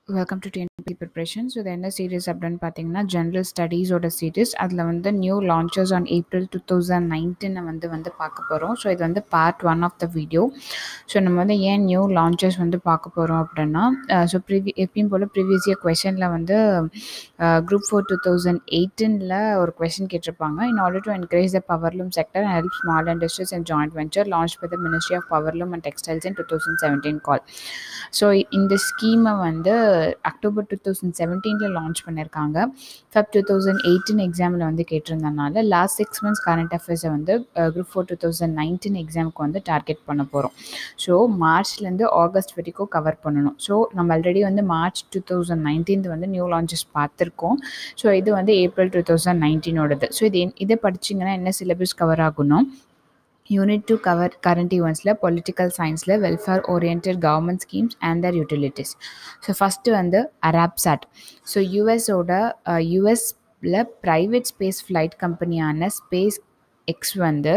welcome to TNP preparation so இது என்ன series அப்படின்னு பார்த்தீங்கன்னா ஜென்ரல் ஸ்டடீஸோட சீரிஸ் அதில் வந்து new launches on April two thousand நைன்டீனை வந்து வந்து பார்க்க போகிறோம் ஸோ இது வந்து part one of the video so நம்ம வந்து ஏன் நியூ லான்ச்சஸ் வந்து பார்க்க போகிறோம் அப்படின்னா ஸோ ப்ரிவி எப்பயும் போல் ப்ரீவியஸ் இயர் கொஷனில் வந்து குரூப் ஃபோர் டூ தௌசண்ட் எயிட்டீனில் ஒரு கொஷின் கேட்டிருப்பாங்க in order to encourage the powerloom sector and help small industries and joint venture launch by the ministry of powerloom and textiles in two thousand seventeen கால் so இந்த ஸ்கீமை வந்து October two thousand செவன்டீனில் launch பண்ணியிருக்காங்க Feb two thousand eighteen எக்ஸாமில் வந்து கேட்டிருந்தனால last six months current அஃபேர்ஸை வந்து group four two thousand nineteen எக்ஸாமுக்கு வந்து டார்கெட் பண்ண போகிறோம் ஸோ மார்ச்லேருந்து ஆகஸ்ட் வரைக்கும் கவர் பண்ணணும் ஸோ நம்ம ஆல்ரெடி வந்து மார்ச் டூ தௌசண்ட் நைன்டீன் வந்து நியூ லான்ச்சஸ் பார்த்துருக்கோம் ஸோ இது வந்து ஏப்ரல் டூ தௌசண்ட் நைன்டீனோடது ஸோ இது இதை படிச்சிங்கன்னா என்ன சிலபஸ் கவர் ஆகணும் யூனிட் டு கவர் கரண்ட் ஈவெண்ட்ஸில் பொலிட்டிக்கல் சயின்ஸில் welfare oriented government schemes and other utilities so first வந்து அராப்சாட் ஸோ யூஎஸோட யூஎஸில் ப்ரைவேட் ஸ்பேஸ் ஃப்ளைட் கம்பெனியான ஸ்பேஸ் எக்ஸ் வந்து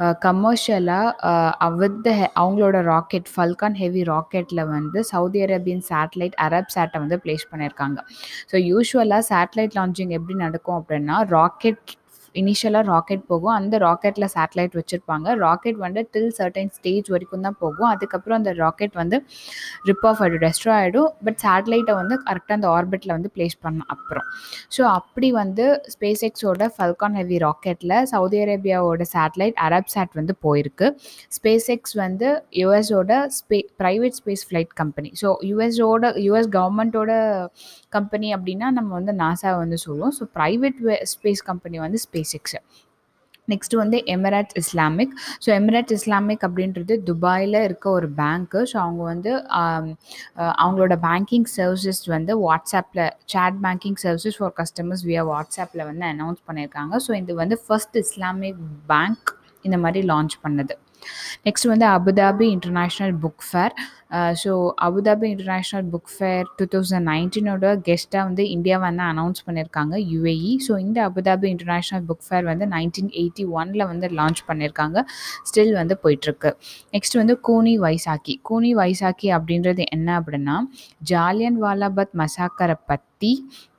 கமர்ஷியலாக வித் அவங்களோட ராக்கெட் ஃபல்கான் ஹெவி ராக்கெட்டில் வந்து சவுதி அரேபியன் சேட்டலைட் அரப் சேட்டை வந்து ப்ளேஸ் பண்ணியிருக்காங்க ஸோ யூஸ்வலாக சேட்டலைட் லான்ச்சிங் எப்படி நடக்கும் அப்படின்னா ராக்கெட் இனிஷியலாக ராக்கெட் போகும் அந்த ராக்கெட்டில் சேட்டலைட் வச்சுருப்பாங்க ராக்கெட் வந்து டில் சர்டைன் ஸ்டேஜ் வரைக்கும் தான் போகும் அதுக்கப்புறம் அந்த ராக்கெட் வந்து ரிப் ஆஃப் ஆகிடும் டெஸ்ட்ரோ ஆகிடும் பட் சேட்டலைட்டை வந்து கரெக்டாக அந்த ஆர்பிட்டில் வந்து பிளேஸ் பண்ண அப்புறம் ஸோ அப்படி வந்து ஸ்பேஸ் எக்ஸோட ஃபல்கான் ஹெவி ராக்கெட்டில் சவுதி அரேபியாவோட சேட்டலைட் அரப் சேட் வந்து போயிருக்கு ஸ்பேஸ் எக்ஸ் வந்து யுஎஸோட ஸ்பே private space flight company so யுஎஸோட யுஎஸ் கவர்மெண்ட்டோட கம்பெனி அப்படின்னா நம்ம வந்து நாசா வந்து சொல்லுவோம் ஸோ ப்ரைவேட் ஸ்பேஸ் கம்பெனி வந்து ஸ்பேஸ் எக்ஸு நெக்ஸ்ட்டு வந்து Emirates Islamic so Emirates Islamic அப்படின்றது துபாயில் இருக்க ஒரு பேங்க்கு ஸோ அவங்க வந்து அவங்களோட பேங்கிங் சர்வீசஸ் வந்து வாட்ஸ்அப்பில் chat banking services for customers via வாட்ஸ்அப்பில் வந்து அனௌன்ஸ் பண்ணியிருக்காங்க ஸோ இது வந்து ஃபர்ஸ்ட் இஸ்லாமிக் பேங்க் இந்த மாதிரி லான்ச் பண்ணது நெக்ஸ்ட் வந்து Abu Dhabi international book fair so Abu Dhabi international book fair two thousand நைன்டீனோட கெஸ்ட்டாக வந்து இந்தியா வந்து அனௌன்ஸ் பண்ணியிருக்காங்க யுஏஇ ஸோ இந்த அபுதாபி இன்டர்நேஷ்னல் புக் ஃபேர் வந்து நைன்டீன் எயிட்டி ஒனில் வந்து லான்ச் பண்ணியிருக்காங்க ஸ்டில் வந்து போயிட்டுருக்கு நெக்ஸ்ட் வந்து கூனி வைசாக்கி கூனி வைசாக்கி அப்படின்றது என்ன அப்படின்னா ஜாலியன் வாலாபாத் மசாக்கரை பற்றி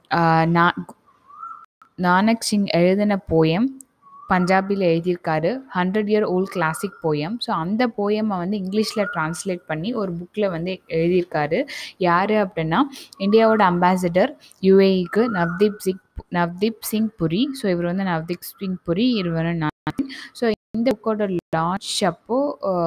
நானக் சிங் எழுதின போயம் பஞ்சாபியில் எழுதியிருக்காரு hundred year old classic poem so அந்த போயமை வந்து இங்கிலீஷில் ட்ரான்ஸ்லேட் பண்ணி ஒரு புக்கில் வந்து எழுதியிருக்காரு யார் அப்படின்னா இந்தியாவோட அம்பாசிடர் யுஏஇக்கு நவ்தீப் சிங் நவ்தீப் சிங் புரி ஸோ இவர் வந்து நவ்தீப் சிங் புரி இவர் ஸோ இந்த புக்கோட லான்ச் அப்போ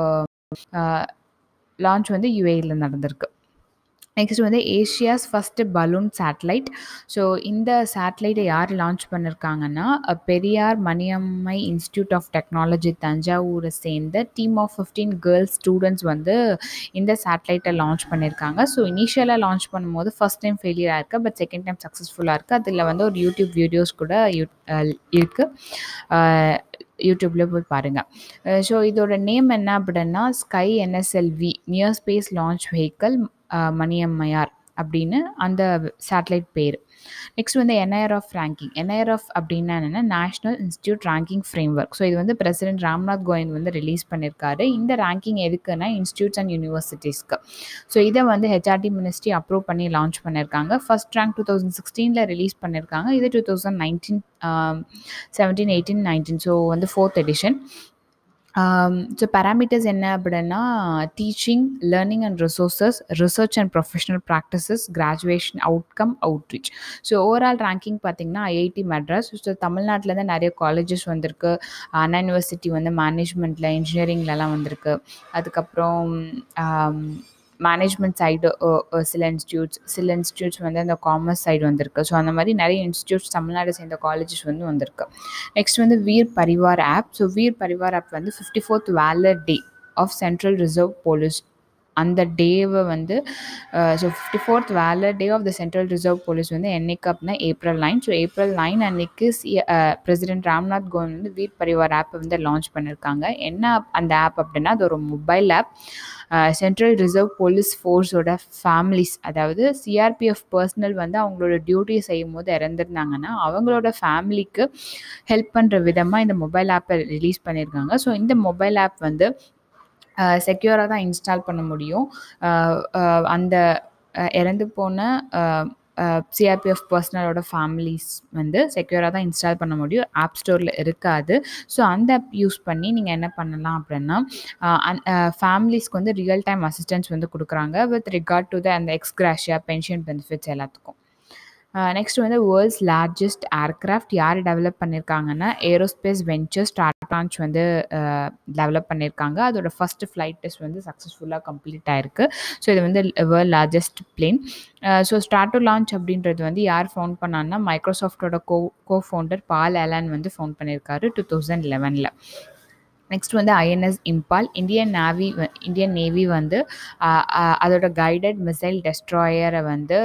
லான்ச் வந்து யுஏஇயில் நடந்திருக்கு நெக்ஸ்ட் வந்து Asia's first balloon satellite so இந்த சேட்டலைட்டை யார் லான்ச் பண்ணியிருக்காங்கன்னா Periyar Maniammai institute of technology தஞ்சாவூரை சேர்ந்த team of fifteen girls students வந்து இந்த சேட்டலைட்டை லான்ச் பண்ணியிருக்காங்க ஸோ இனிஷியலாக லான்ச் பண்ணும்போது ஃபஸ்ட் டைம் ஃபெயிலியராக இருக்குது பட் செகண்ட் டைம் சக்ஸஸ்ஃபுல்லாக இருக்குது அதில் வந்து ஒரு யூடியூப் வீடியோஸ் கூட இருக்குது யூடியூப்பில் போய் பாருங்கள் ஸோ இதோட நேம் என்ன அப்படின்னா sky NSLV near space launch vehicle Maniammaiyar அப்படின்னு அந்த சேட்டலைட் பேர் நெக்ஸ்ட் வந்து NIRF ranking NIRF அப்படின்னா என்னென்னா national institute ranking framework so இது வந்து பிரசிடென்ட் ராம்நாத் கோவிந்த் வந்து ரிலீஸ் பண்ணியிருக்காரு இந்த ரேங்கிங் எதுக்குன்னா இன்ஸ்டியூட்ஸ் அண்ட் யூனிவர்சிட்டிஸ்க்கு ஸோ இதை வந்து ஹெச்ஆர்டி மினிஸ்ட்ரி அப்ரூவ் பண்ணி லான்ச் பண்ணியிருக்காங்க ஃபர்ஸ்ட் ரேங்க் டூ தௌசண்ட் சிக்ஸ்டீனில் ரிலீஸ் பண்ணியிருக்காங்க இது two thousand nineteen seventeen eighteen nineteen so வந்து ஃபோர்த் எடிஷன் ஸோ பேராமீட்டர்ஸ் என்ன அப்படின்னா teaching learning and resources research and professional practices graduation outcome outreach so overall ranking பார்த்திங்கன்னா IIT Madras so தமிழ்நாட்டிலேருந்து நிறைய colleges வந்திருக்கு அண்ணா யூனிவர்சிட்டி வந்து மேனேஜ்மெண்ட்டில் இன்ஜினியரிங்லலாம் வந்திருக்கு அதுக்கப்புறம் மேனேஜ்மெண்ட் சைடு சில இன்ஸ்டியூட்ஸ் சில இன்ஸ்டியூட்ஸ் வந்து அந்த காமர்ஸ் சைடு வந்திருக்கு ஸோ அந்த மாதிரி நிறைய இன்ஸ்டியூட்ஸ் தமிழ்நாடு சேர்ந்த காலேஜஸ் வந்து வந்திருக்கு நெக்ஸ்ட் வந்து Veer Parivar app so Veer Parivar app வந்து fifty fourth valour day of central reserve police அந்த டேவை வந்து so fifty fourth valour day of the central reserve police வந்து என்னைக்கு அப்படின்னா April nine so April nine அன்னைக்கு சி பிரசிடென்ட் ராம்நாத் கோவிந்த் வந்து வீர் பரிவார் ஆப்பை வந்து லான்ச் பண்ணியிருக்காங்க என்ன அந்த ஆப் அப்படின்னா அது ஒரு mobile app central reserve police ஃபோர்ஸோட ஃபேமிலிஸ் அதாவது சிஆர்பிஎஃப் பர்சனல் வந்து அவங்களோட டியூட்டி செய்யும் போது இறந்துருந்தாங்கன்னா அவங்களோட ஃபேமிலிக்கு ஹெல்ப் பண்ணுற விதமாக இந்த மொபைல் ஆப்பை ரிலீஸ் பண்ணியிருக்காங்க ஸோ இந்த மொபைல் ஆப் வந்து செக்யூராக தான் இன்ஸ்டால் பண்ண முடியும் அந்த இறந்து போன சிஆர்பிஎஃப் பர்சனலோட ஃபேமிலிஸ் வந்து செக்யூராக தான் இன்ஸ்டால் பண்ண முடியும் ஆப் ஸ்டோரில் இருக்காது ஸோ அந்த ஆப் யூஸ் பண்ணி நீங்கள் என்ன பண்ணலாம் அப்படின்னா ஃபேமிலிஸ்க்கு வந்து ரியல் டைம் அசிஸ்டன்ஸ் வந்து கொடுக்குறாங்க வித் ரிகார்ட் டு த அந்த எக்ஸ்கிராஷியா பென்ஷன் பெனிஃபிட்ஸ் எல்லாத்துக்கும் நெக்ஸ்ட் வந்து வேர்ல்ட்ஸ் லார்ஜஸ்ட் ஏர்க்ராஃப்ட் யார் டெவலப் பண்ணியிருக்காங்கன்னா ஏரோஸ்பேஸ் வெஞ்சர்ஸ் ஸ்டார்ட் லான்ச் வந்து டெவலப் பண்ணியிருக்காங்க அதோட ஃபர்ஸ்ட் ஃப்ளைட் டெஸ்ட் வந்து சக்ஸஸ்ஃபுல்லாக கம்ப்ளீட் ஆயிருக்கு ஸோ இது வந்து world largest plane so Stratolaunch அப்படின்றது வந்து யார் ஃபவுண்ட் பண்ணான்னா மைக்ரோசாஃப்டோட co co founder Paul Allen வந்து ஃபவுண்ட் பண்ணியிருக்காரு டூ தௌசண்ட் லெவனில் நெக்ஸ்ட் வந்து INS Imphal Indian navy Indian navy வந்து அதோட கைடட் மிசைல் டெஸ்ட்ராயரை வந்து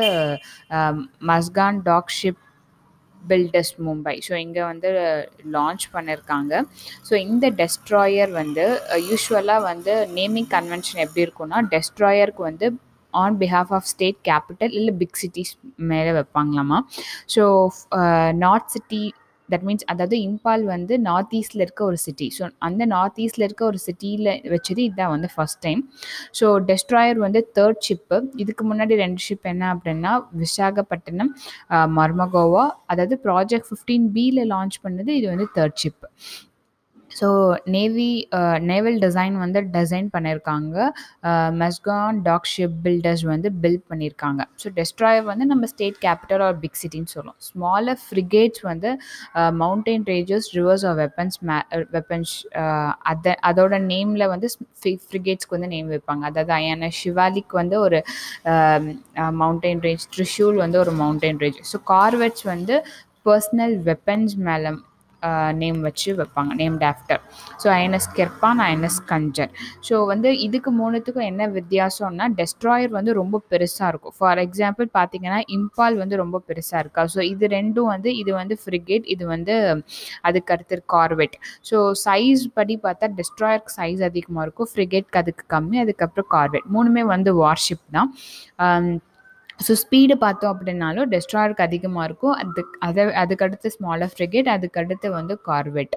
Mazagon dock ship builders Mumbai so இங்கே வந்து லான்ச் பண்ணியிருக்காங்க ஸோ இந்த டெஸ்ட்ராயர் வந்து யூஸ்வலாக வந்து நேமிங் கன்வென்ஷன் எப்படி இருக்கும்னா டெஸ்ட்ராயருக்கு வந்து on behalf of state capital இல்லை பிக் சிட்டிஸ் மேலே வைப்பாங்களாமா so north city that means அதாவது இம்பால் வந்து நார்த் ஈஸ்டில் இருக்க ஒரு சிட்டி ஸோ அந்த நார்த் ஈஸ்டில் இருக்க ஒரு சிட்டியில் வச்சது இதுதான் வந்து ஃபஸ்ட் டைம் ஸோ டெஸ்ட்ராயர் வந்து தேர்ட் ஷிப்பு இதுக்கு முன்னாடி ரெண்டு ஷிப் என்ன அப்படின்னா விசாகப்பட்டினம் மர்மகோவா அதாவது ப்ராஜெக்ட் ஃபிஃப்டீன் பியில் லான்ச் பண்ணது இது வந்து third ship so navy naval design வந்து டிசைன் பண்ணியிருக்காங்க மெஸ்கான் டாக் ஷிப் பில்டர்ஸ் வந்து பில்ட் பண்ணியிருக்காங்க ஸோ டெஸ்ட்ராயர் வந்து நம்ம ஸ்டேட் கேபிட்டல் ஆர் பிக் சிட்டின்னு சொல்லுவோம் ஸ்மாலர் ஃப்ரிகேட்ஸ் வந்து mountain ranges rivers of weapons may weapons அதை அதோட நேமில் வந்து ஃப்ரிகேட்ஸ்க்கு வந்து நேம் வைப்பாங்க அதாவது ஐயான ஷிவாலிக் வந்து ஒரு மவுண்டைன் ரேஞ்ச் ட்ரிஷூல் வந்து ஒரு மவுண்டைன் ரேஞ்ச் ஸோ கார்வெட்ஸ் வந்து பர்சனல் வெப்பன்ஸ் மேலே நேம் வச்சு வைப்பாங்க named after so INS Kirpan INS Khanjar so வந்து இதுக்கு மூணுத்துக்கும் என்ன வித்தியாசம்னா டெஸ்ட்ராயர் வந்து ரொம்ப பெருசாக இருக்கும் ஃபார் எக்ஸாம்பிள் பார்த்தீங்கன்னா இம்பால் வந்து ரொம்ப பெருசாக இருக்கா ஸோ இது ரெண்டும் வந்து இது வந்து ஃப்ரிகேட் இது வந்து அதுக்கு அடுத்து கார்வெட் ஸோ சைஸ் படி பார்த்தா டெஸ்ட்ராயருக்கு சைஸ் அதிகமாக இருக்கும் ஃப்ரிகேட்க்கு அதுக்கு கம்மி அதுக்கப்புறம் கார்வெட் மூணுமே வந்து வார்ஷிப் தான் ஸோ ஸ்பீடு பார்த்தோம் அப்படின்னாலும் டெஸ்ட்ராயருக்கு அதிகமாக இருக்கும் அதுக்கு அதை அதுக்கடுத்து ஸ்மாலர் ஃப்ரிகேட் அதுக்கடுத்து வந்து கார்வெட்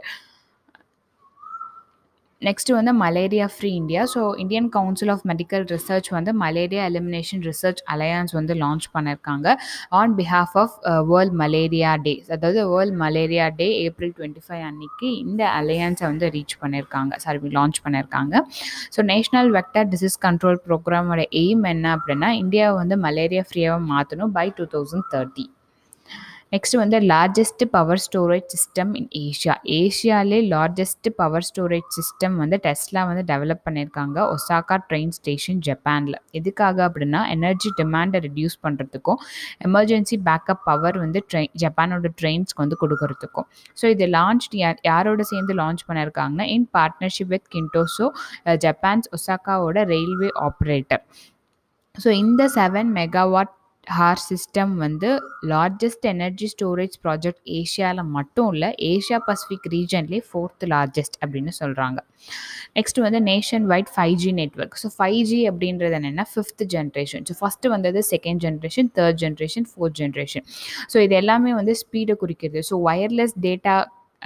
நெக்ஸ்ட் வந்து malaria free India so Indian council of medical research வந்து மலேரியா எலிமினேஷன் ரிசர்ச் அலையன்ஸ் வந்து லான்ச் பண்ணியிருக்காங்க on behalf of world malaria day அதாவது world malaria day April twenty five அன்னைக்கு இந்த அலையன்ஸை வந்து ரீச் பண்ணியிருக்காங்க சாரி லான்ச் பண்ணியிருக்காங்க so national vector disease control ப்ரோக்ராமோட எய்ம் என்ன அப்படின்னா இந்தியாவை வந்து மலேரியா ஃப்ரீயாக மாற்றணும் by two thousand thirty next வந்து லார்ஜஸ்ட் பவர் ஸ்டோரேஜ் சிஸ்டம் இன் ஏஷியா ஏஷியாலே லார்ஜஸ்ட் பவர் ஸ்டோரேஜ் சிஸ்டம் வந்து டெஸ்லா வந்து டெவலப் பண்ணியிருக்காங்க ஒசாக்கா ட்ரெயின் ஸ்டேஷன் ஜப்பானில் எதுக்காக அப்படின்னா எனர்ஜி டிமாண்டை ரெடியூஸ் பண்ணுறதுக்கும் எமர்ஜென்சி பேக்கப் பவர் வந்து ட்ரெயின் ஜப்பானோட ட்ரெயின்ஸ்க்கு வந்து கொடுக்கறதுக்கும் ஸோ இது லான்ச் யார் யாரோட சேர்ந்து லான்ச் பண்ணியிருக்காங்கன்னா இன் பார்ட்னர்ஷிப் வித் கிண்டோசோ ஜப்பான்ஸ் ஒசாக்காவோட ரயில்வே ஆப்ரேட்டர் ஸோ இந்த செவன் மெகாவாட் ஹார் சிஸ்டம் வந்து லார்ஜஸ்ட் எனர்ஜி ஸ்டோரேஜ் ப்ராஜெக்ட் ஏஷியாவில் மட்டும் இல்லை ஏஷியா பசிபிக் ரீஜன்லேயே ஃபோர்த் லார்ஜஸ்ட் அப்படின்னு சொல்கிறாங்க நெக்ஸ்ட் வந்து nation white five G network so five G அப்படின்றது என்னென்னா ஃபிஃப்த் ஜென்ரேஷன் ஸோ ஃபஸ்ட்டு வந்தது second generation third generation fourth generation so இது எல்லாமே வந்து ஸ்பீடை குறிக்கிறது ஸோ ஒயர்லெஸ் டேட்டா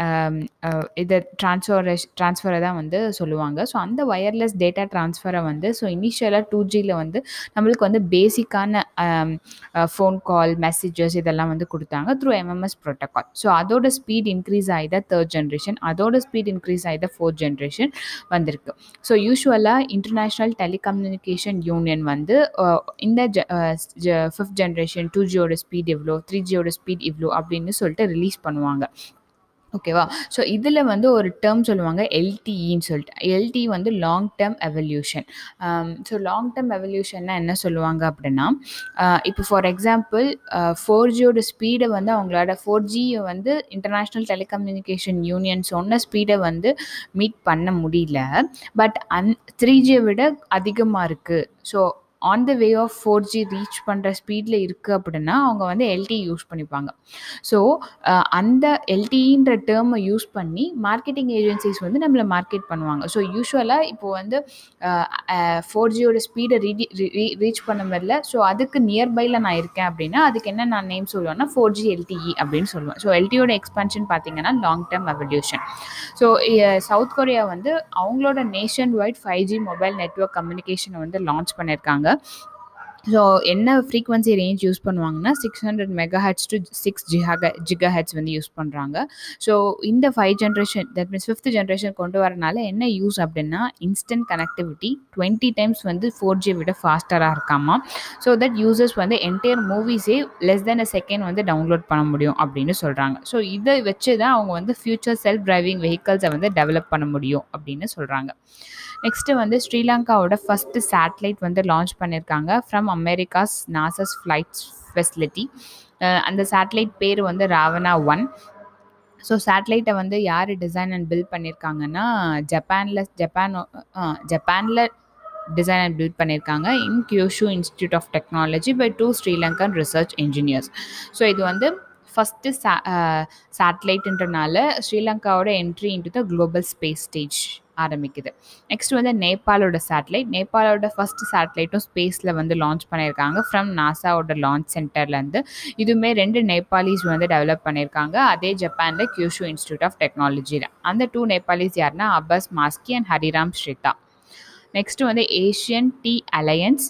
இதை ட்ரான்ஸ்ஃபரை ட்ரான்ஸ்ஃபரை தான் வந்து சொல்லுவாங்க ஸோ அந்த ஒயர்லெஸ் டேட்டா ட்ரான்ஸ்ஃபரை வந்து ஸோ இனிஷியலாக டூ ஜியில் வந்து நம்மளுக்கு வந்து பேசிக்கான ஃபோன் கால் மெசேஜஸ் இதெல்லாம் வந்து கொடுத்தாங்க த்ரூ எம்எம்எஸ் ப்ரோட்டோகால் ஸோ அதோட ஸ்பீட் இன்க்ரீஸ் ஆகிதான் தேர்ட் ஜென்ரேஷன் அதோட ஸ்பீட் இன்க்ரீஸ் ஆகிதான் ஃபோர்த் ஜென்ரேஷன் வந்திருக்கு ஸோ யூஸ்வலாக இன்டர்நேஷ்னல் டெலிகம்யூனிகேஷன் யூனியன் வந்து இந்த ஃபிஃப்த் ஜென்ரேஷன் டூ ஜியோட ஸ்பீட் இவ்வளோ த்ரீ ஜியோட ஸ்பீட் இவ்வளோ அப்படின்னு சொல்லிட்டு ரிலீஸ் பண்ணுவாங்க ஓகேவா ஸோ இதில் வந்து ஒரு டேர்ம் சொல்லுவாங்க எல்டிஇன்னு சொல்லிட்டு எல்டி வந்து long term evolution so long term எவல்யூஷன்னா என்ன சொல்லுவாங்க அப்படின்னா இப்போ ஃபார் எக்ஸாம்பிள் ஃபோர் ஜியோட ஸ்பீடை வந்து அவங்களோட ஃபோர் ஜியை வந்து இன்டர்நேஷ்னல் டெலிகம்யூனிகேஷன் யூனியன் சொன்ன ஸ்பீடை வந்து மீட் பண்ண முடியல பட் அந் த்ரீ ஜியை விட அதிகமாக இருக்குது so on the way of four G reach பண்ணுற ஸ்பீடில் இருக்குது அப்படின்னா அவங்க வந்து எல்டி யூஸ் பண்ணிப்பாங்க ஸோ அந்த எல்டின்ற டேர்மை யூஸ் பண்ணி மார்க்கெட்டிங் ஏஜென்சிஸ் வந்து நம்மளை மார்க்கெட் பண்ணுவாங்க ஸோ யூஸ்வலாக இப்போது வந்து ஃபோர் ஜியோட ஸ்பீடை ரீடி ரீச் பண்ண முடியல ஸோ அதுக்கு நியர்பையில் நான் இருக்கேன் அப்படின்னா அதுக்கு என்ன நான் நேம் சொல்லுவேன்னா ஃபோர் ஜி எல்டிஇ அப்படின்னு சொல்லுவேன் ஸோ எல்டியோட எக்ஸ்பென்ஷன் பார்த்தீங்கன்னா long term evolution so south Korea வந்து அவங்களோட nation wide five G mobile network கம்யூனிகேஷனை வந்து லான்ச் பண்ணியிருக்காங்க ஸோ என்ன ஃப்ரீக்வன்சி ரேஞ்ச் யூஸ் பண்ணுவாங்கன்னா six hundred megahertz to six ஜிஹாக ஜிகா ஹெட்ஸ் வந்து யூஸ் பண்ணுறாங்க ஸோ இந்த five generation that means fifth generation கொண்டு வரனால என்ன யூஸ் அப்படின்னா இன்ஸ்டன்ட் கனெக்டிவிட்டி டுவெண்ட்டி டைம்ஸ் வந்து ஃபோர் ஜி விட ஃபாஸ்டராக இருக்காமா ஸோ தட் யூசர்ஸ் வந்து என்டையர் மூவிஸே லெஸ் தென் அ செகண்ட் வந்து டவுன்லோட் பண்ண முடியும் அப்படின்னு சொல்கிறாங்க ஸோ இதை வச்சு தான் அவங்க வந்து ஃபியூச்சர் செல்ஃப் டிரைவிங் வெஹிக்கல்ஸை வந்து டெவலப் பண்ண முடியும் அப்படின்னு சொல்கிறாங்க நெக்ஸ்ட்டு வந்து ஸ்ரீலங்காவோட ஃபஸ்ட்டு சேட்டலைட் வந்து லான்ச் பண்ணியிருக்காங்க from America's NASA's flights facility அந்த சேட்டலைட் பேர் வந்து ராவணா ஒன் ஸோ சேட்டலைட்டை வந்து யார் டிசைன் அண்ட் பில்ட் பண்ணியிருக்காங்கன்னா ஜப்பானில் ஜப்பான் ஜப்பானில் டிசைன் அண்ட் பில்ட் பண்ணியிருக்காங்க in Kyushu Institute of Technology by two Sri Lankan research engineers so இது வந்து ஃபஸ்ட்டு சே சேட்டலைட்டுன்றனால ஸ்ரீலங்காவோட entry into the global space stage ஆரம்பிக்குது நெக்ஸ்ட் வந்து நேபாளோட சேட்டலைட் நேபாளோட ஃபஸ்ட் சேட்டலைட்டும் ஸ்பேஸில் வந்து லான்ச் பண்ணியிருக்காங்க ஃப்ரம் நாசாவோட லான்ச் சென்டர்லேருந்து இதுவுமே ரெண்டு நேபாளிஸ் வந்து டெவலப் பண்ணியிருக்காங்க அதே ஜப்பானில் கியூஷு இன்ஸ்டியூட் ஆஃப் டெக்னாலஜியில் அந்த டூ நேபாளிஸ் யாருன்னா அப்பாஸ் மாஸ்கி அண்ட் ஹரிராம் ஸ்ரீதா நெக்ஸ்ட் வந்து Asian tea alliance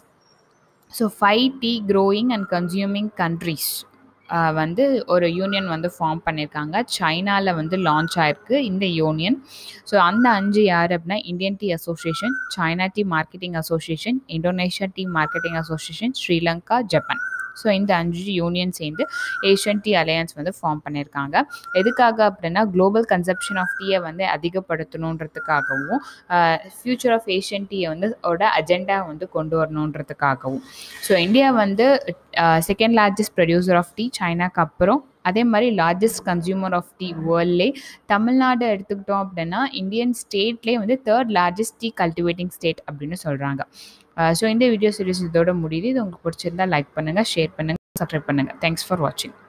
so five tea growing and consuming countries வந்து ஒரு யூனியன் வந்து ஃபார்ம் பண்ணியிருக்காங்க சைனாவில் வந்து லான்ச் ஆயிருக்கு இந்த யூனியன் ஸோ அந்த அஞ்சு யார் அப்படின்னா Indian tea association China tea marketing association Indonesia tea marketing association Sri Lanka Japan so இந்த அஞ்சு யூனியன் சேர்ந்து ஏஷியன் டீ அலையன்ஸ் வந்து ஃபார்ம் பண்ணியிருக்காங்க எதுக்காக அப்படின்னா குளோபல் கன்சப்ஷன் ஆஃப் டீயை வந்து அதிகப்படுத்தணுன்றதுக்காகவும் ஃப்யூச்சர் ஆஃப் ஏஷியன் டீயை வந்து ஓட அஜெண்டா வந்து கொண்டு வரணுன்றதுக்காகவும் ஸோ இந்தியா வந்து second largest producer of tea சைனாக்கு அப்புறம் அதே மாதிரி largest consumer of tea வேர்ல்ட்லே Tamil Nadu எடுத்துக்கிட்டோம் அப்படின்னா இந்தியன் ஸ்டேட்லேயே வந்து third largest tea cultivating state அப்படின்னு சொல்கிறாங்க ஸோ இந்த வீடியோ சீரிஸ் இதோட முடியுது இது உங்களுக்கு பிடிச்சிருந்தா லைக் பண்ணுங்கள் ஷேர் பண்ணுங்கள் சப்ஸ்கிரைப் பண்ணுங்கள் தேங்க்ஸ் ஃபார் வாட்சிங்